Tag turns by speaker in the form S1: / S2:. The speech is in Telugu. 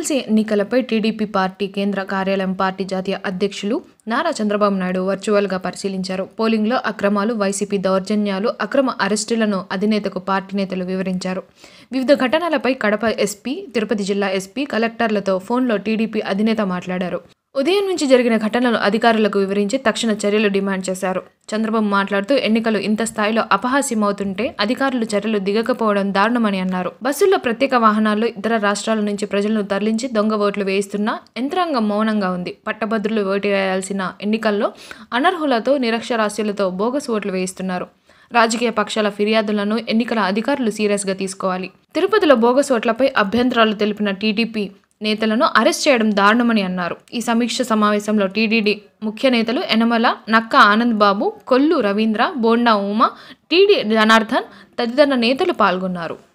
S1: ఎమ్మెల్సీ ఎన్నికలపై టీడీపీ పార్టీ కేంద్ర కార్యాలయం పార్టీ జాతీయ అధ్యక్షులు నారా చంద్రబాబు నాయుడు వర్చువల్గా పరిశీలించారు పోలింగ్లో అక్రమాలు వైసీపీ దౌర్జన్యాలు అక్రమ అరెస్టులను అధినేతకు పార్టీ నేతలు వివరించారు వివిధ ఘటనలపై కడప ఎస్పీ తిరుపతి జిల్లా ఎస్పీ కలెక్టర్లతో ఫోన్లో టీడీపీ అధినేత మాట్లాడారు ఉదయం నుంచి జరిగిన ఘటనలు అధికారులకు వివరించి తక్షణ చర్యలు డిమాండ్ చేశారు చంద్రబాబు మాట్లాడుతూ ఎన్నికలు ఇంత స్థాయిలో అపహాస్యమవుతుంటే అధికారులు చర్యలు దిగకపోవడం దారుణమని అన్నారు బస్సుల్లో ప్రత్యేక వాహనాల్లో ఇతర రాష్ట్రాల నుంచి ప్రజలను తరలించి దొంగ ఓట్లు వేయిస్తున్నా యంత్రాంగం మౌనంగా ఉంది పట్టభద్రులు ఓటు వేయాల్సిన ఎన్నికల్లో అనర్హులతో నిరక్షరాస్యులతో బోగస్ ఓట్లు వేయిస్తున్నారు రాజకీయ పక్షాల ఫిర్యాదులను ఎన్నికల అధికారులు సీరియస్గా తీసుకోవాలి తిరుపతిలో బోగస్ ఓట్లపై అభ్యంతరాలు తెలిపిన టీడీపీ నేతలను అరెస్ట్ చేయడం దారుణమని అన్నారు ఈ సమీక్ష సమావేశంలో టీడీడీ ముఖ్య నేతలు యనమల నక్క ఆనంద్ బాబు కొల్లు రవీంద్ర బోండా ఉమ టీడీ జనార్దన్ తదితర నేతలు పాల్గొన్నారు